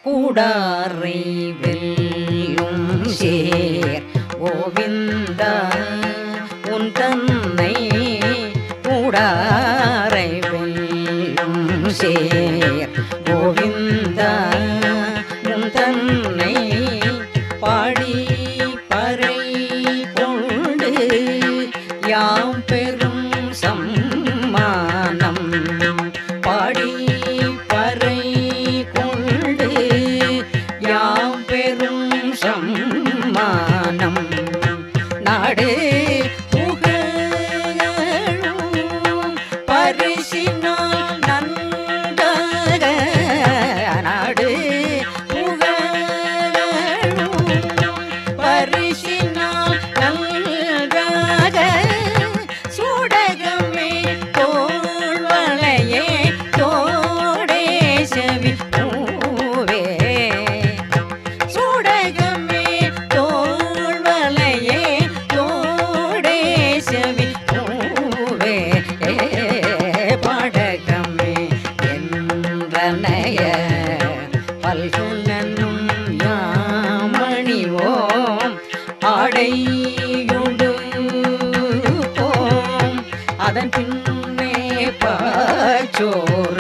கூடாரை வெல்லும் சேர் கோவிந்தா உன் தன்னை கூடாரை வெல்லும் சேர் கோவிந்தா உன் தன்னை பாடி பறை கொண்டு யாம் பெரும் சம்மானம் பாடி பறை கொண்டு யாம் பெரும் சம்மானம் நாடு புகழும் பரிசினால் நன்றாக நாடு புகழும் பரிசினால் நன்றாக சூடகமே தோள்வளையே தோடே செவி பூவே சூடகமே தோள்வளையே தோடே செவி பூவே பாடகமே என்றனைய பல்குலனும் யாமணிவோம் ஆடையுடு போம் அதன் பின்னே பாச்சோ